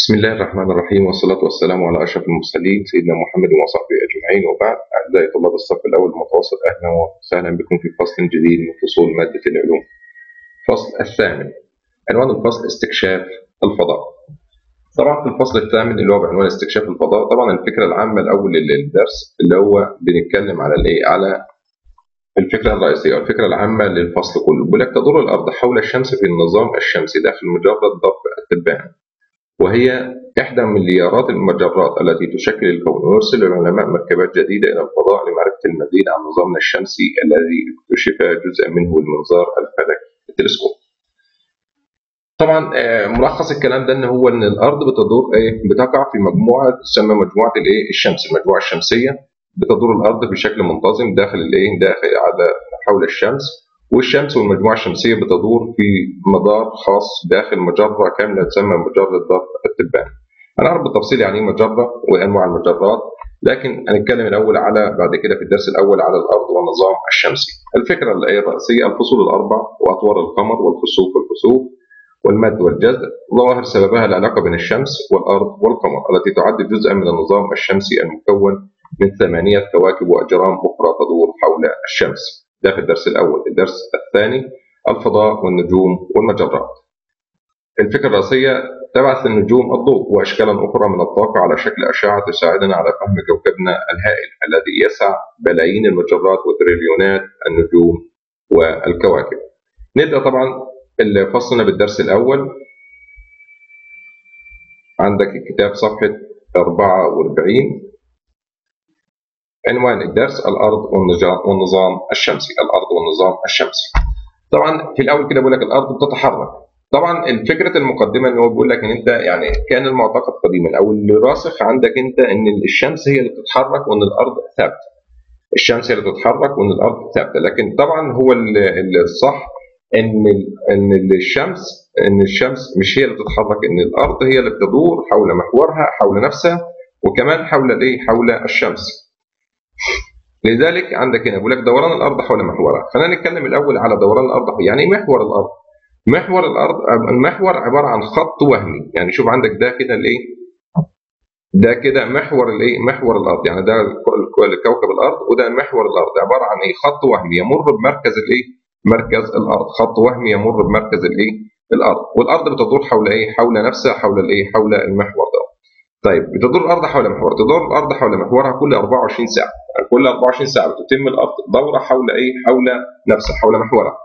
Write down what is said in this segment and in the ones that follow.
بسم الله الرحمن الرحيم والصلاة والسلام على أشرف المرسلين سيدنا محمد وصحبه أجمعين وبعد أعزائي طلاب الصف الأول المتوسط أهلا وسهلا بكم في فصل جديد من فصول مادة العلوم. الفصل الثامن عنوان الفصل استكشاف الفضاء. طبعا في الفصل الثامن اللي هو بعنوان استكشاف الفضاء طبعا الفكرة العامة الأول للدرس اللي هو بنتكلم على الإيه؟ على الفكرة الرئيسية والفكرة العامة للفصل كله بيقول لك تدور الأرض حول الشمس في النظام الشمسي داخل مجرد ضرب التبان وهي إحدى مليارات المجرات التي تشكل الكون ويرسل العلماء مركبات جديدة إلى الفضاء لمعرفة المزيد عن نظامنا الشمسي الذي اكتشف جزءا منه المنظار الفلكي التلسكوب. طبعا ملخص الكلام ده ان هو ان الارض بتدور ايه بتقع في مجموعه تسمى مجموعه الايه الشمس المجموعه الشمسيه بتدور الارض بشكل منتظم داخل الايه داخل على حول الشمس والشمس والمجموعة الشمسية بتدور في مدار خاص داخل مجرة كاملة تسمى مجرة ضرب التبان. هنعرف بالتفصيل يعني ايه مجرة وأنواع المجرات لكن هنتكلم الأول على بعد كده في الدرس الأول على الأرض والنظام الشمسي. الفكرة الرئيسية الفصول الأربع وأطوار القمر والخسوف والكسوف والمد والجزر ظواهر سببها العلاقة بين الشمس والأرض والقمر التي تعد جزءا من النظام الشمسي المكون من ثمانية كواكب وأجرام أخرى تدور حول الشمس. ده في الدرس الأول الدرس الثاني الفضاء والنجوم والمجرات الفكرة الرئيسية تبعث النجوم الضوء وأشكالا أخرى من الطاقة على شكل أشعة تساعدنا على فهم كوكبنا الهائل الذي يسع بلايين المجرات وتريليونات النجوم والكواكب نبدأ طبعا فصلنا بالدرس الأول عندك الكتاب صفحة 44 عنوان الدرس الارض والنظام الشمسي الارض والنظام الشمسي طبعا في الاول كده بيقول لك الارض بتتحرك طبعا الفكره المقدمه ان هو بيقول لك ان انت يعني كان المعتقد قديما او اللي راسخ عندك انت ان الشمس هي اللي بتتحرك وان الارض ثابته الشمس هي اللي بتتحرك وان الارض ثابته لكن طبعا هو الصح ان ان الشمس ان الشمس مش هي اللي بتتحرك ان الارض هي اللي بتدور حول محورها حول نفسها وكمان حول الايه حول الشمس لذلك عندك هنا بيقول لك دوران الارض حول محورها خلينا نتكلم الاول على دوران الارض يعني ايه محور الارض محور الارض المحور عباره عن خط وهمي يعني شوف عندك ده كده الايه ده كده محور الايه محور الارض يعني ده كوكب الارض وده محور الارض عباره عن ايه خط وهمي يمر بمركز الايه مركز الارض خط وهمي يمر بمركز الايه الارض والارض بتدور حول ايه حول نفسها حول الايه حول المحور ده طيب بتدور الارض حول محورها تدور الارض حول محورها كل 24 ساعه يعني كل 24 ساعه بتتم الارض دوره حول ايه حول نفسها حول محورها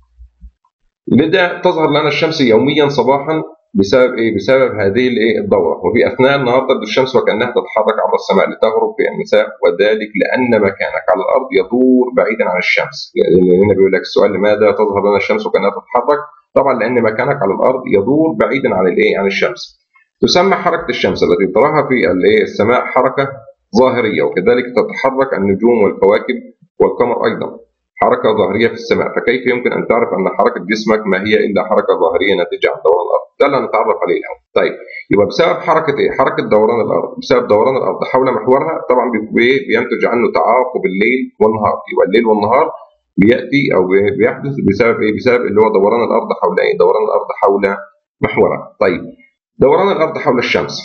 لذا تظهر لنا الشمس يوميا صباحا بسبب ايه بسبب هذه الايه الدوره وفي اثناء النهار تبدو الشمس وكانها تتحرك عبر السماء لتغرب في المساء وذلك لان مكانك على الارض يدور بعيدا عن الشمس لان هنا بيقول لك السؤال لماذا تظهر لنا الشمس وكانها تتحرك طبعا لان مكانك على الارض يدور بعيدا عن الايه عن الشمس تسمى حركة الشمس التي تراها في السماء حركة ظاهرية وكذلك تتحرك النجوم والكواكب والقمر أيضا حركة ظاهرية في السماء فكيف يمكن أن تعرف أن حركة جسمك ما هي إلا حركة ظاهرية ناتجة عن دوران الأرض ده اللي هنتعرف عليه الآن طيب يبقى بسبب حركة إيه؟ حركة دوران الأرض بسبب دوران الأرض حول محورها طبعا بينتج عنه تعاقب الليل والنهار يبقى الليل والنهار بيأتي أو بيحدث بسبب إيه؟ بسبب اللي هو دوران الأرض حول إيه؟ دوران الأرض حول محورها طيب دوران الارض حول الشمس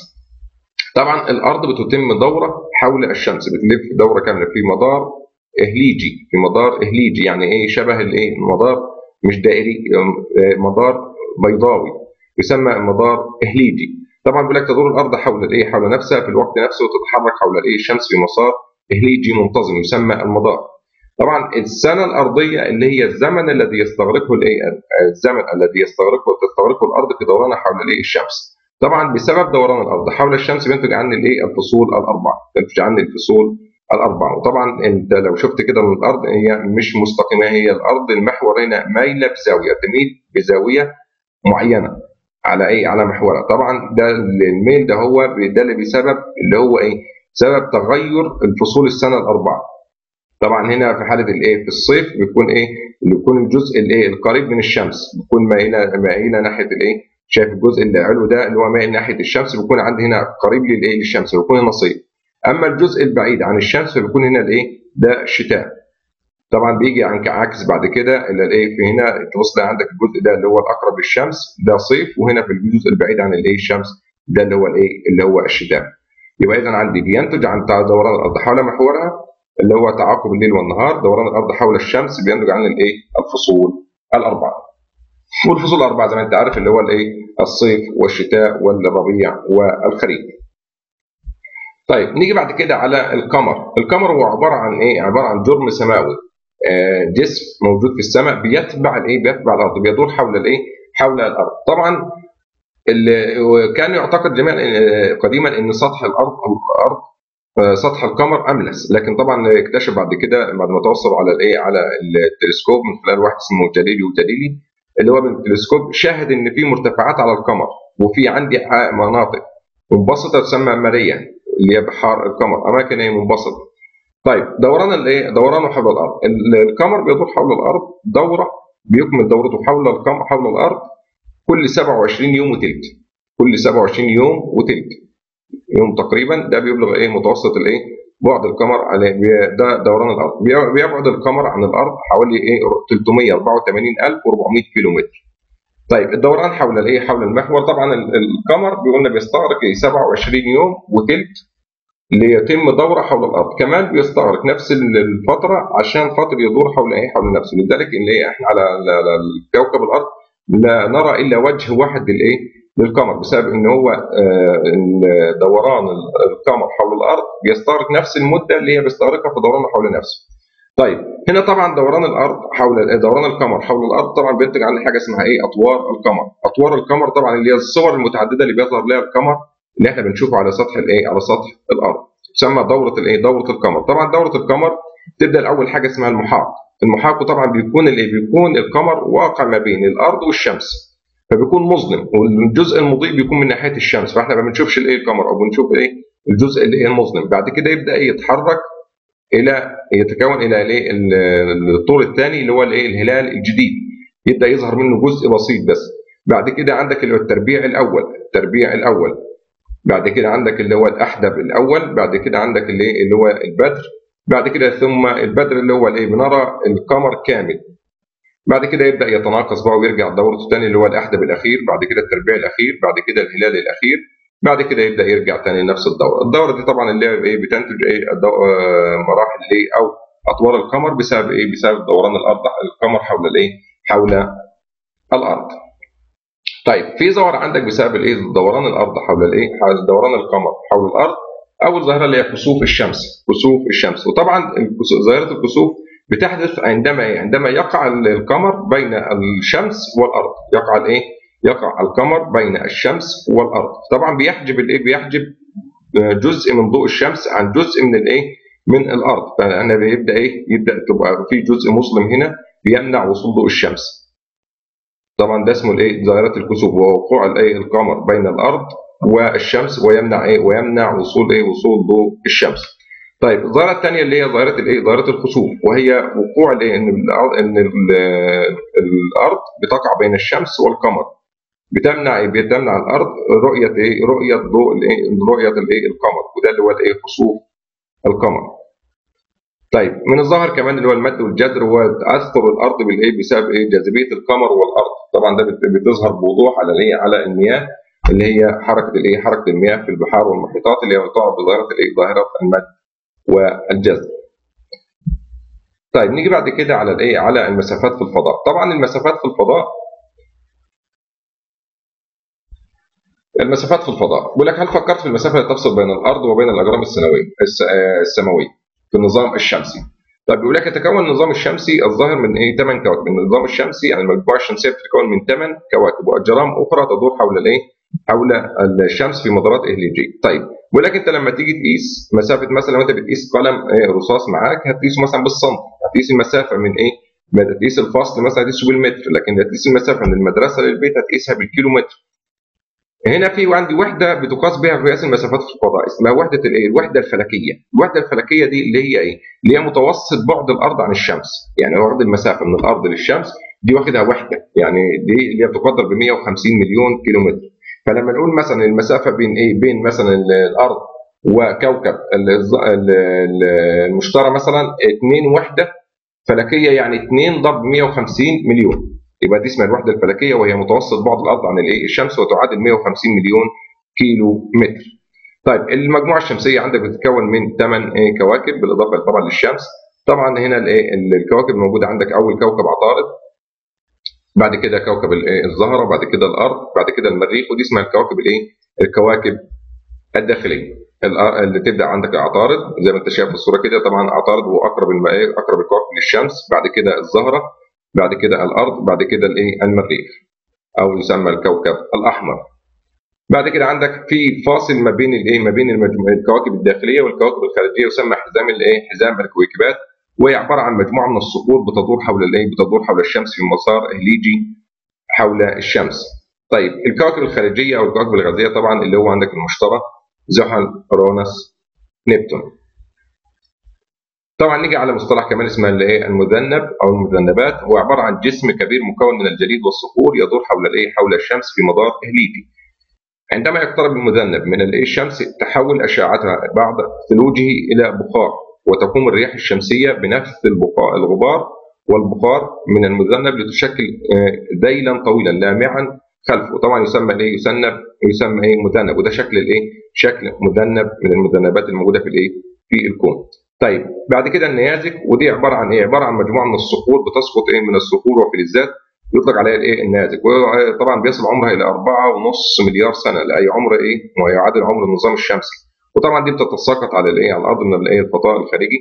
طبعا الارض بتتم دوره حول الشمس بتلف دوره كامله في مدار اهليجي في مدار اهليجي يعني ايه شبه الايه المدار مش دائري مدار بيضاوي يسمى مدار اهليجي طبعا بيقول لك تدور الارض حول الايه حول نفسها في الوقت نفسه وتتحرك حول الايه الشمس في مسار اهليجي منتظم يسمى المدار طبعا السنه الارضيه اللي هي الزمن الذي يستغرقه الايه الزمن الذي يستغرقه تستغرقه الارض في دورانها حول الايه الشمس طبعا بسبب دوران الارض حول الشمس بينتج عني الايه الفصول الاربعه بينتج عني الفصول الاربعه وطبعا انت لو شفت كده من الارض هي مش مستقيمه هي الارض المحور هنا مايله بزاويه تميل بزاويه معينه على ايه على محورها طبعا ده الميل ده هو ده اللي بسبب اللي هو ايه سبب تغير الفصول السنه الاربعه طبعا هنا في حاله الايه في الصيف بيكون ايه اللي بيكون الجزء الايه القريب من الشمس بيكون مايله مايله ناحيه الايه شايف الجزء اللي علو ده اللي هو مائل ناحيه الشمس بيكون عندي هنا قريب للايه للشمس بيكون هنا صيف اما الجزء البعيد عن الشمس فبيكون هنا الايه ده الشتاء طبعا بيجي عن عكس بعد كده اللي الايه في هنا تبص عندك الجزء ده اللي هو الاقرب للشمس ده صيف وهنا في الجزء البعيد عن الايه الشمس ده اللي هو الايه اللي هو الشتاء يبقى اذا عندي بينتج عن دوران الارض حول محورها اللي هو تعاقب الليل والنهار دوران الارض حول الشمس بينتج عن الايه الفصول الاربعه والفصول الاربعه زي ما انت عارف اللي هو الايه الصيف والشتاء والربيع والخريف طيب نيجي بعد كده على القمر القمر هو عباره عن ايه عباره عن جرم سماوي آه، جسم موجود في السماء بيتبع الايه بيتبع الارض بيدور حول الايه حول الارض طبعا كان يعتقد جميعا آه، قديما ان سطح الارض او الارض آه، سطح القمر املس لكن طبعا اكتشف بعد كده بعد ما توصل على الايه على التلسكوب من خلال واحد اسمه جاليلي وجاليلي اللي هو بالتلسكوب شاهد ان في مرتفعات على القمر وفي عندي مناطق منبسطه تسمى ماريا اللي هي بحار القمر اماكن هي منبسطه طيب دوران الايه دورانه حول الارض القمر بيدور حول الارض دوره بيكمل دورته حول القمر حول الارض كل 27 يوم وتلت كل 27 يوم وتلت يوم تقريبا ده بيبلغ ايه متوسط الايه بعد القمر على ده دوران الارض بيبعد القمر عن الارض حوالي ايه 384400 كيلو متر طيب الدوران حول الايه حول المحور طبعا القمر بيقولنا بيستغرق 27 يوم وتلت ليتم دوره حول الارض كمان بيستغرق نفس الفتره عشان خاطر يدور حول ايه حول نفسه لذلك ان احنا على كوكب الارض لا نرى الا وجه واحد للايه للقمر بسبب ان هو آه، دوران القمر حول الارض بيستغرق نفس المده اللي هي بيستغرقها في دورانه حول نفسه طيب هنا طبعا دوران الارض حول دوران القمر حول الارض طبعا بينتج عنه حاجه اسمها ايه اطوار القمر اطوار القمر طبعا اللي هي الصور المتعدده اللي بيظهر لها القمر اللي احنا بنشوفه على سطح الايه على سطح الارض تسمى دوره الايه دوره القمر طبعا دوره القمر تبدا الاول حاجه اسمها المحاق المحاق طبعا بيكون الايه بيكون القمر واقع ما بين الارض والشمس فبيكون مظلم والجزء المضيء بيكون من ناحيه الشمس فاحنا ما بنشوفش الايه القمر او بنشوف ايه الجزء اللي هي المظلم بعد كده يبدا يتحرك الى يتكون الى الايه الطور الثاني اللي هو الايه الهلال الجديد يبدا يظهر منه جزء بسيط بس بعد كده عندك اللي هو التربيع الاول التربيع الاول بعد كده عندك اللي هو الاحدب الاول بعد كده عندك اللي اللي هو البدر بعد كده ثم البدر اللي هو الايه بنرى القمر كامل بعد كده يبدا يتناقص بقى ويرجع دورته الثاني اللي هو الاحدب الاخير بعد كده التربيع الاخير بعد كده الهلال الاخير بعد كده يبدا يرجع ثاني نفس الدوره الدوره دي طبعا اللي هي ايه بتنتج ايه آه، مراحل ايه او اطوار القمر بسبب ايه بسبب دوران الارض القمر حول الايه حول الارض طيب في ظاهره عندك بسبب الايه دوران الارض حول الايه دوران القمر حول الارض اول ظاهره اللي هي كسوف الشمس كسوف الشمس وطبعا ظاهره الكسوف بتحدث عندما عندما يقع القمر بين الشمس والارض يقع الايه يقع القمر بين الشمس والارض طبعا بيحجب الايه بيحجب جزء من ضوء الشمس عن جزء من الايه من الارض فانا بيبدا ايه يبدا تبقى في جزء مظلم هنا بيمنع وصول ضوء الشمس طبعا ده اسمه الايه ظاهره الكسوف ووقوع الايه القمر بين الارض والشمس ويمنع ايه ويمنع وصول ايه وصول ضوء الشمس طيب الظاهره الثانيه اللي هي ظاهره الايه ظاهره الخسوف وهي وقوع الايه ان ان الارض بتقع بين الشمس والقمر بتمنع ايه بتمنع الارض رؤيه ايه رؤيه ضوء الايه رؤيه الايه القمر وده اللي هو الايه خسوف القمر طيب من الظاهر كمان اللي هو المد والجذر هو تاثر الارض بالايه بسبب ايه جاذبيه القمر والارض طبعا ده بتظهر بوضوح على الايه على المياه اللي هي حركه الايه حركه المياه في البحار والمحيطات اللي هي تعرف بظاهره الايه ظاهره المد والجذر طيب نيجي بعد كده على الايه على المسافات في الفضاء طبعا المسافات في الفضاء المسافات في الفضاء بيقول لك هل فكرت في المسافه اللي تفصل بين الارض وبين الاجرام السنويه السماويه في النظام الشمسي طيب بيقول لك يتكون النظام الشمسي الظاهر من ايه 8 كواكب النظام الشمسي يعني المجموعه الشمسيه بتتكون من 8 كواكب واجرام اخرى تدور حول الايه حول الشمس في مدارات اهليجيه طيب بيقول لك انت لما تيجي تقيس مسافه مثلا لو انت بتقيس قلم إيه رصاص معاك هتقيسه مثلا بالسنتي هتقيس المسافه من ايه تقيس الفصل مثلا هتقيسه بالمتر لكن هتقيس المسافه من المدرسه للبيت هتقيسها بالكيلومتر هنا في عندي وحده بتقاس بها قياس المسافات في الفضاء اسمها وحده الايه؟ الوحده الفلكيه، الوحده الفلكيه دي اللي هي ايه؟ اللي هي متوسط بعد الارض عن الشمس، يعني واخد المسافه من الارض للشمس دي واخدها وحده، يعني دي اللي هي بتقدر ب 150 مليون كيلومتر. فلما نقول مثلا المسافه بين ايه؟ بين مثلا الارض وكوكب المشتري مثلا 2 وحده فلكيه يعني 2 ضرب 150 مليون. يبقى دي اسمها الوحده الفلكيه وهي متوسط بعد الارض عن الايه الشمس وتعادل 150 مليون كيلو متر طيب المجموعه الشمسيه عندك بتتكون من 8 كواكب بالاضافه طبعا للشمس طبعا هنا الايه الكواكب الموجوده عندك اول كوكب عطارد بعد كده كوكب الزهره بعد كده الارض بعد كده المريخ ودي اسمها الكواكب الايه الكواكب الداخليه اللي تبدا عندك عطارد زي ما انت شايف في الصوره كده طبعا عطارد هو اقرب اقرب الكواكب للشمس بعد كده الزهره بعد كده الارض بعد كده الايه المريخ او يسمى الكوكب الاحمر بعد كده عندك في فاصل ما بين الايه ما بين الكواكب الداخليه والكواكب الخارجيه يسمى حزام الايه حزام الكويكبات وهي عباره عن مجموعه من الصخور بتدور حول الايه بتدور حول الشمس في مسار اهليجي حول الشمس طيب الكواكب الخارجيه او الكواكب الغازيه طبعا اللي هو عندك المشتري زحل اورانوس نبتون طبعا نيجي على مصطلح كمان اسمه الايه المذنب او المذنبات هو عباره عن جسم كبير مكون من الجليد والصخور يدور حول الايه حول الشمس في مدار اهليجي عندما يقترب المذنب من الايه الشمس تحول اشعتها بعد ثلوجه الى بخار وتقوم الرياح الشمسيه بنفس البخار الغبار والبخار من المذنب لتشكل ذيلا طويلا لامعا خلفه طبعا يسمى الايه يسنب يسمى ايه مذنب وده شكل الايه شكل مذنب من المذنبات الموجوده في الايه في الكون طيب بعد كده النيازك ودي عباره عن ايه عباره عن مجموعه من الصخور بتسقط ايه من الصخور وفلزات يطلق عليها الايه النيازك وطبعا بيصل عمرها الى 4.5 مليار سنه لاي عمر ايه ويعادل عمر النظام الشمسي وطبعا دي بتتساقط على الايه على الارض من الايه الفضاء الخارجي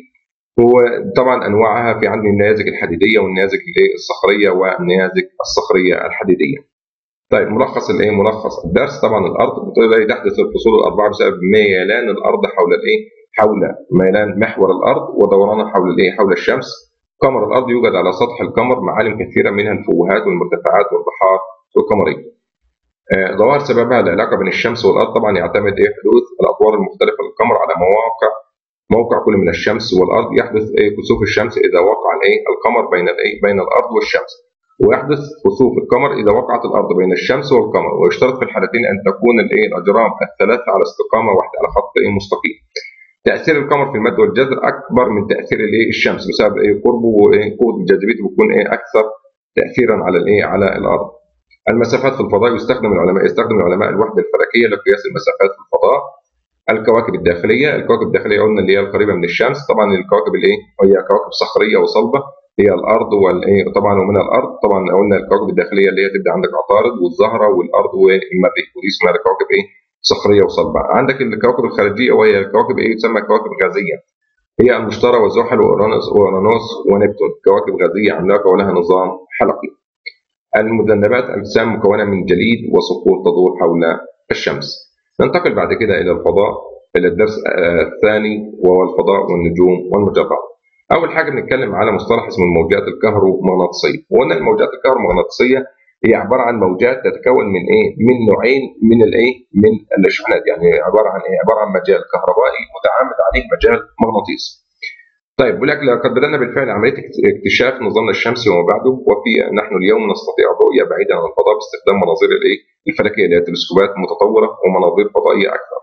وطبعا انواعها في عندي النيازك الحديديه والنيازك الايه الصخريه والنيازك الصخريه الحديديه طيب ملخص الايه ملخص الدرس طبعا الارض تحدث الفصول الاربعه بسبب ميلان الارض حول الايه حول ميلان محور الارض ودورانها حول الايه حول الشمس قمر الارض يوجد على سطح القمر معالم كثيره منها الفوهات والمرتفعات والبحار القمريه ظواهر سببها العلاقه بين الشمس والارض طبعا يعتمد ايه حدوث الادوار المختلفه للقمر على مواقع موقع كل من الشمس والارض يحدث ايه كسوف الشمس اذا وقع الايه القمر بين الايه بين الارض والشمس ويحدث خسوف القمر اذا وقعت الارض بين الشمس والقمر ويشترط في الحالتين ان تكون الايه الاجرام الثلاثه على استقامه واحده على خط ايه مستقيم. تاثير القمر في المد والجزر اكبر من تاثير الايه الشمس بسبب ايه قربه وقوه جاذبيته بتكون ايه اكثر تاثيرا على الايه على الارض. المسافات في الفضاء يستخدم العلماء يستخدم العلماء الوحده الفلكيه لقياس المسافات في الفضاء. الكواكب الداخليه، الكواكب الداخليه قلنا اللي هي القريبه من الشمس، طبعا الكواكب الايه؟ هي كواكب صخريه وصلبه هي الارض والايه طبعا ومن الارض طبعا قلنا الكواكب الداخليه اللي هي تبدا عندك عطارد والزهره والارض والمريخ ودي اسمها كواكب ايه؟ صخريه وصلبه. عندك الكواكب الخارجيه وهي الكواكب ايه؟ تسمى كواكب غازيه. هي المشتري وزحل واورانوس واورانوس ونبتون كواكب غازيه عملاقه ولها نظام حلقي. المذنبات اجسام مكونه من جليد وصخور تدور حول الشمس. ننتقل بعد كده الى الفضاء الى الدرس الثاني وهو الفضاء والنجوم والمجرات. اول حاجه بنتكلم على مصطلح اسمه الموجات الكهرومغناطيسيه وقلنا الموجات الكهرومغناطيسيه هي عباره عن موجات تتكون من ايه من نوعين من الايه من الشحنات يعني عباره عن ايه عباره عن مجال كهربائي متعامد عليه مجال مغناطيسي طيب بيقول لك لقد بدانا بالفعل عمليه اكتشاف نظامنا الشمسي وما بعده وفي نحن اليوم نستطيع الرؤيه بعيدا عن الفضاء باستخدام مناظير الايه الفلكيه اللي هي تلسكوبات متطوره ومناظير فضائيه اكثر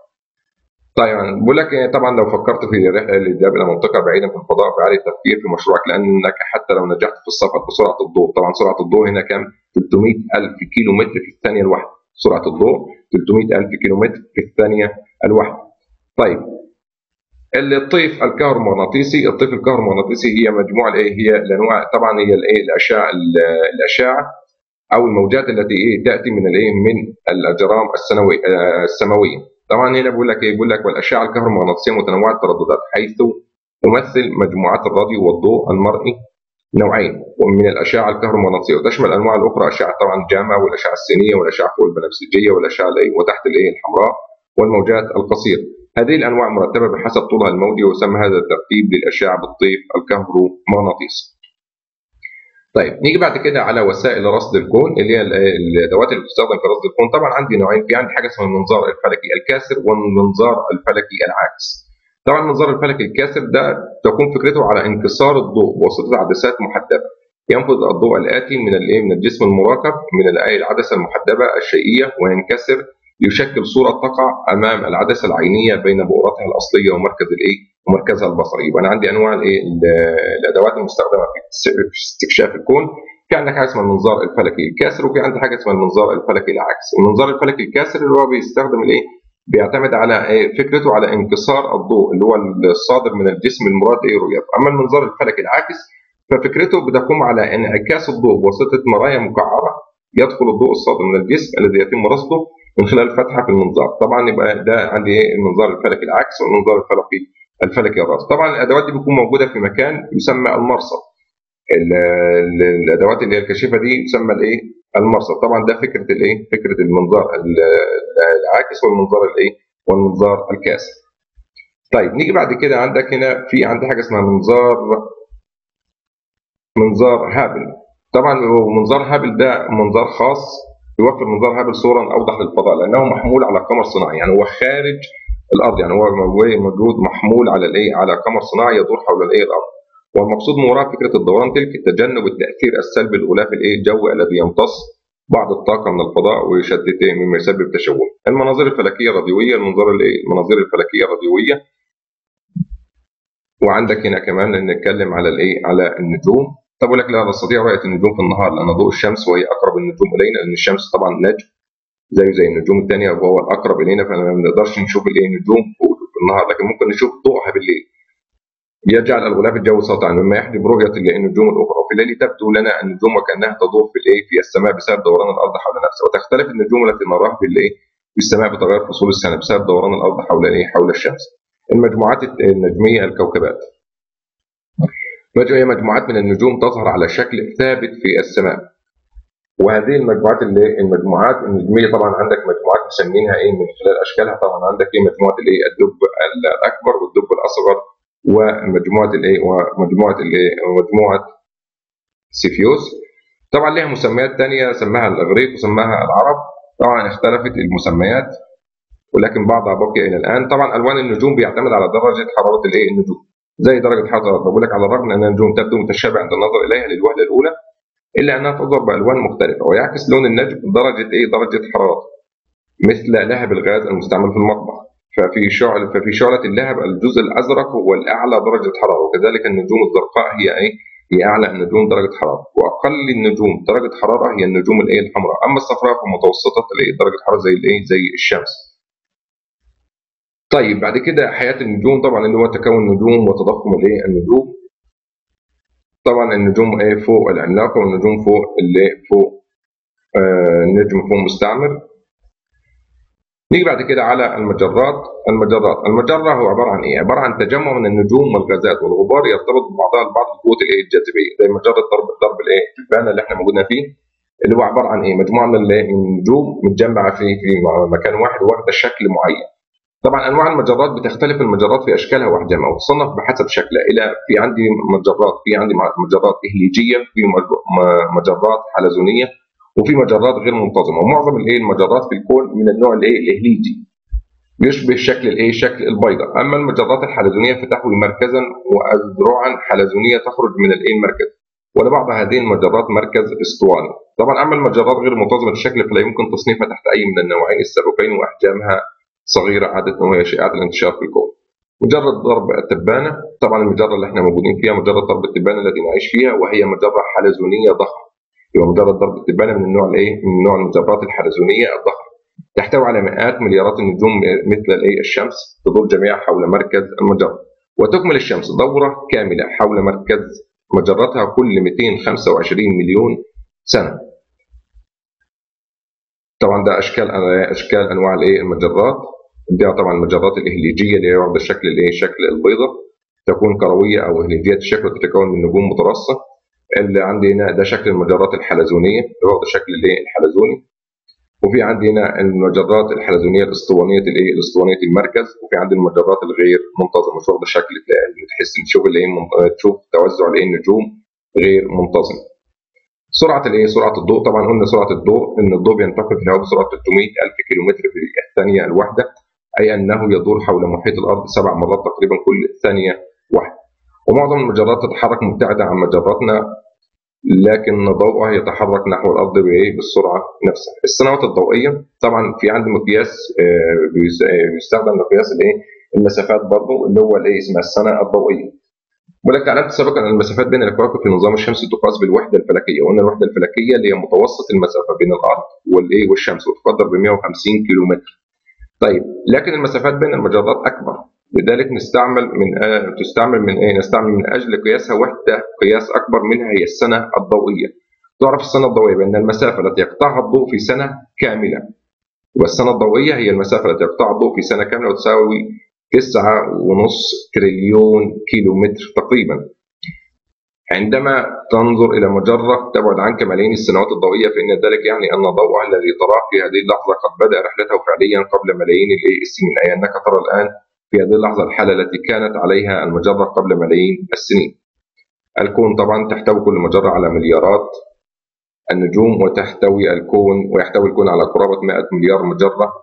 طيب بقول لك طبعا لو فكرت في رحله للذهاب الى منطقه بعيده في الفضاء فعلي التفكير في مشروعك لانك حتى لو نجحت في السفر بسرعه الضوء طبعا سرعه الضوء هنا كام 300 الف كيلو متر في الثانيه الواحده سرعه الضوء 300 الف كيلو متر في الثانيه الواحده طيب الطيف الكهرومغناطيسي الطيف الكهرومغناطيسي هي مجموعه ايه هي الانواع طبعا هي الايه الاشعه الاشعه او الموجات التي ايه تاتي من الايه من الاجرام السنويه السماويه طبعا هنا بيقول لك ايه بيقول لك والاشعه الكهرومغناطيسيه متنوعه الترددات حيث تمثل مجموعات الراديو والضوء المرئي نوعين ومن الاشعه الكهرومغناطيسيه وتشمل الانواع الاخرى اشعه طبعا الجاما والاشعه السينيه والاشعه فوق البنفسجيه والاشعه الايه وتحت الايه الحمراء والموجات القصيره هذه الانواع مرتبه بحسب طولها الموجي ويسمى هذا الترتيب للاشعه بالطيف الكهرومغناطيسي طيب نيجي بعد كده على وسائل رصد الكون اللي هي الادوات اللي بتستخدم في رصد الكون طبعا عندي نوعين في عندي حاجه اسمها المنظار الفلكي الكاسر والمنظار الفلكي العاكس طبعا المنظار الفلكي الكاسر ده تكون فكرته على انكسار الضوء بواسطه عدسات محدبه ينفذ الضوء الاتي من الايه من الجسم المراقب من العدسه المحدبه الشيئيه وينكسر يشكل صوره تقع امام العدسه العينيه بين بؤرتها الاصليه ومركز الايه ومركزها البصري يبقى انا عندي انواع الايه الادوات المستخدمه في استكشاف الكون في عندك حاجه اسمها المنظار الفلكي الكاسر وفي عندك حاجه اسمها المنظار الفلكي العكس المنظار الفلكي الكاسر اللي هو بيستخدم الايه بيعتمد على إيه؟ فكرته على انكسار الضوء اللي هو الصادر من الجسم المراد ايه رؤيته اما المنظار الفلكي العاكس ففكرته بتقوم على انعكاس الضوء بواسطه مرايا مكعبه يدخل الضوء الصادر من الجسم الذي يتم رصده من خلال فتحه في المنظار طبعا يبقى ده عندي ايه المنظار الفلكي العكس والمنظار الفلكي الفلكي الراس طبعا الادوات دي بتكون موجوده في مكان يسمى المرصد الادوات اللي هي الكشيفه دي تسمى الايه المرصد طبعا ده فكره الايه فكره المنظار العاكس والمنظار الايه والمنظار الكاسر طيب نيجي بعد كده عندك هنا في عندي حاجه اسمها منظار منظار هابل طبعا منظار هابل ده منظار خاص يوفر منظار هابل صورا اوضح للفضاء لانه محمول على قمر صناعي يعني هو خارج الارض يعني هو موجود محمول على الايه على قمر صناعي يدور حول الايه الارض والمقصود من وراء فكره الدوران تلك تجنب التاثير السلبي للغلاف الايه الجوي الذي يمتص بعض الطاقه من الفضاء ويشتته مما يسبب تشوه. المناظير الفلكيه الراديويه المنظار الايه المناظير الفلكيه الراديويه وعندك هنا كمان نتكلم على الايه على النجوم طب يقول لك لا نستطيع رؤيه النجوم في النهار لان ضوء الشمس وهي اقرب النجوم الينا لان الشمس طبعا نجم زيه زي النجوم الثانيه وهو الاقرب الينا فما بنقدرش نشوف الايه النجوم في النهار لكن ممكن نشوف ضوءها بالليل يجعل الغلاف الجوي ساطعا مما يحجب رؤيه النجوم الاخرى وفي الليل تبدو لنا النجوم وكانها تدور في الايه في السماء بسبب دوران الارض حول نفسها وتختلف النجوم التي نراها في الايه في السماء بتغير فصول السنه بسبب دوران الارض حول الايه حول الشمس المجموعات النجميه الكوكبات هي مجموعات من النجوم تظهر على شكل ثابت في السماء وهذه المجموعات اللي المجموعات النجميه طبعا عندك مجموعات مسمينها ايه من خلال اشكالها طبعا عندك ايه مجموعه الايه الدب الاكبر والدب الاصغر ومجموعه الايه ومجموعه الايه ومجموعه سيفيوس طبعا لها مسميات ثانيه سماها الاغريق وسماها العرب طبعا اختلفت المسميات ولكن بعضها بقي الى الان طبعا الوان النجوم بيعتمد على درجه حراره الايه النجوم زي درجه حراره بقول لك على الرغم ان النجوم تبدو متشابهه عند النظر اليها للوهله الاولى الا انها تظهر بالوان مختلفه ويعكس لون النجم درجه ايه درجه حرارته مثل لهب الغاز المستعمل في المطبخ ففي شعل ففي شعلة اللهب الجزء الازرق هو الاعلى درجه حراره وكذلك النجوم الزرقاء هي ايه هي اعلى النجوم درجه حراره واقل النجوم درجه حراره هي النجوم الايه الحمراء اما الصفراء فمتوسطه الايه درجه حراره زي الايه زي الشمس طيب بعد كده حياه النجوم طبعا اللي هو تكون النجوم وتضخم الايه النجوم طبعا النجوم ايه فوق العملاقه والنجوم فوق اللي فوق آه النجم فوق مستعمر نيجي بعد كده على المجرات المجرات المجره هو عباره عن ايه عباره عن تجمع من النجوم والغازات والغبار يرتبط ببعضها البعض بقوه الايه الجاذبيه زي مجره ضرب ضرب الايه البانه اللي احنا موجودين فيه اللي هو عباره عن ايه مجموعه من النجوم متجمعه في في مكان واحد واخده شكل معين طبعا انواع المجرات بتختلف المجرات في اشكالها واحجامها وتصنف بحسب شكلها الى في عندي مجرات في عندي مجرات اهليجيه في مجرات حلزونيه وفي مجرات غير منتظمه ومعظم الايه المجرات في الكون من النوع الايه الاهليجي يشبه شكل الايه شكل البيضه اما المجرات الحلزونيه فتحوي مركزا واذرعا حلزونيه تخرج من الايه المركز ولبعض هذه المجرات مركز اسطواني طبعا اما المجرات غير منتظمه الشكل فلا يمكن تصنيفها تحت اي من النوعين السابقين واحجامها صغيره عاده وهي شائعه الانتشار في الكون. مجرد ضرب التبانه طبعا المجره اللي احنا موجودين فيها مجرد ضرب التبانه التي نعيش فيها وهي مجره حلزونيه ضخمه. يبقى مجرد ضرب التبانه من النوع الايه؟ من نوع المجرات الحلزونيه الضخمه. تحتوي على مئات مليارات النجوم مثل الايه الشمس تدور جميعها حول مركز المجره. وتكمل الشمس دوره كامله حول مركز مجرتها كل 225 مليون سنه. طبعا ده اشكال اشكال انواع الايه المجرات دي طبعا المجرات الاهليجيه اللي هي واخده شكل الايه شكل البيضه تكون كرويه او اهليجيه الشكل تتكون من نجوم مترصه اللي عندي هنا ده شكل المجرات الحلزونيه اللي واخده شكل الايه الحلزوني وفي عندي هنا المجرات الحلزونيه الاسطوانيه الايه الاسطوانيه المركز وفي عندي المجرات الغير منتظمه مش واخده شكل تحس تشوف الايه تشوف توزع الايه النجوم غير منتظم سرعه الايه سرعه الضوء طبعا قلنا سرعه الضوء ان الضوء بينتقل في الهواء بسرعه 300 الف كيلومتر في الثانيه الواحده اي انه يدور حول محيط الارض سبع مرات تقريبا كل ثانيه واحده ومعظم المجرات تتحرك مبتعده عن مجراتنا لكن ضوءها يتحرك نحو الارض بايه بالسرعه نفسها السنوات الضوئيه طبعا في عندي مقياس بيستخدم لقياس الايه المسافات برضه اللي هو الايه اسمها السنه الضوئيه ولك علمت سابقا ان المسافات بين الكواكب في النظام الشمسي تقاس بالوحده الفلكيه وان الوحده الفلكيه اللي هي متوسط المسافه بين الارض والايه والشمس وتقدر ب 150 كيلو متر طيب لكن المسافات بين المجرات اكبر لذلك نستعمل من آه تستعمل من ايه نستعمل من اجل قياسها وحده قياس اكبر منها هي السنه الضوئيه تعرف السنه الضوئيه بان المسافه التي يقطعها الضوء في سنه كامله والسنه الضوئيه هي المسافه التي يقطعها الضوء في سنه كامله وتساوي 9.5 تريليون كيلو متر تقريبا عندما تنظر إلى مجرة تبعد عنك ملايين السنوات الضوئية فإن ذلك يعني أن ضوءها الذي تراه في هذه اللحظة قد بدأ رحلته فعليا قبل ملايين السنين أي أنك ترى الآن في هذه اللحظة الحالة التي كانت عليها المجرة قبل ملايين السنين الكون طبعا تحتوي كل مجرة على مليارات النجوم وتحتوي الكون ويحتوي الكون على قرابة 100 مليار مجرة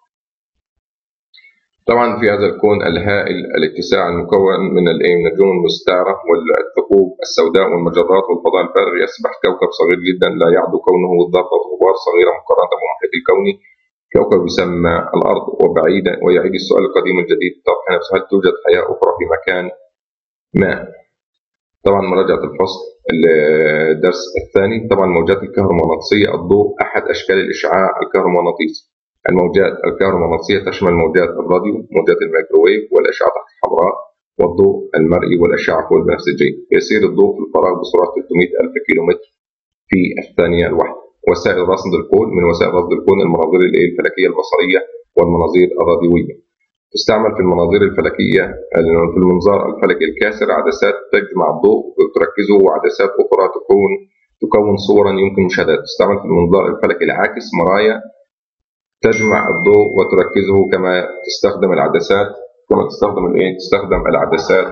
طبعا في هذا الكون الهائل الاتساع المكون من النجوم المستعرة والثقوب السوداء والمجرات والفضاء الفارغ يسبح كوكب صغير جدا لا يعدو كونه ذرة غبار صغيرة مقارنة بالمحيط الكوني كوكب يسمى الأرض وبعيدا ويعيد السؤال القديم الجديد طرح نفسه هل توجد حياة أخرى في مكان ما طبعا مراجعة الفصل الدرس الثاني طبعا الموجات الكهرومغناطيسية الضوء أحد أشكال الإشعاع الكهرومغناطيسي الموجات الكهرومغناطيسية تشمل موجات الراديو موجات الميكروويف والأشعة الحمراء والضوء المرئي والأشعة فوق البنفسجية يسير الضوء في الفراغ بسرعة 300 ألف كيلومتر في الثانية الواحدة وسائل رصد الكون من وسائل رصد الكون المناظير الفلكية البصرية والمناظير الراديوية تستعمل في المناظير الفلكية في المنظار الفلكي الكاسر عدسات تجمع الضوء وتركزه وعدسات أخرى تكون تكون صورا يمكن مشاهدتها تستعمل في المنظار الفلكي العاكس مرايا تجمع الضوء وتركزه كما تستخدم العدسات كما تستخدم الايه تستخدم العدسات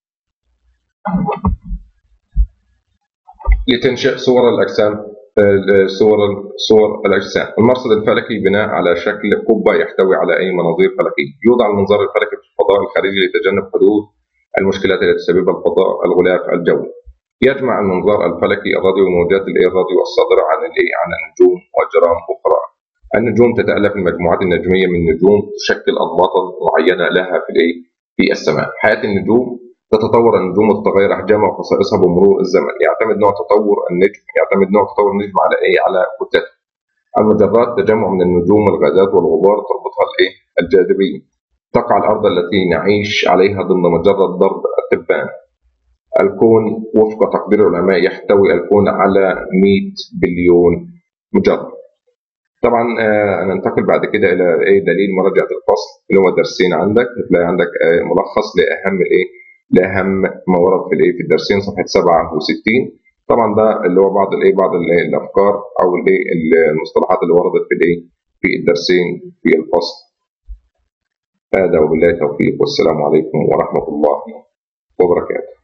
لتنشئ صور الاجسام صور صور الاجسام المرصد الفلكي بناء على شكل قبه يحتوي على اي مناظير فلكيه يوضع المنظار الفلكي في الفضاء الخارجي لتجنب حدوث المشكلات التي تسببها الفضاء الغلاف الجوي يجمع المنظار الفلكي الراديو وموجات الراديو الصادره عن عن النجوم واجرام اخرى النجوم تتألف المجموعات النجمية من نجوم تشكل أنماطا معينة لها في الإيه؟ في السماء. حياة النجوم تتطور النجوم وتتغير أحجامها وخصائصها بمرور الزمن، يعتمد نوع تطور النجم يعتمد نوع تطور النجم على إيه؟ على كتلته. المجرات تجمع من النجوم والغازات والغبار تربطها الإيه؟ الجاذبية. تقع الأرض التي نعيش عليها ضمن مجرة ضرب التبان. الكون وفق تقدير العلماء يحتوي الكون على 100 بليون مجرة. طبعا آه ننتقل بعد كده الى ايه دليل مراجعه الفصل اللي هو درسين عندك هتلاقي عندك آه ملخص لاهم الايه لاهم ما ورد في الايه في الدرسين صفحه 67 طبعا ده اللي هو بعض الايه بعض الايه الافكار او الايه المصطلحات اللي وردت في الايه في الدرسين في الفصل هذا وبالله التوفيق والسلام عليكم ورحمه الله وبركاته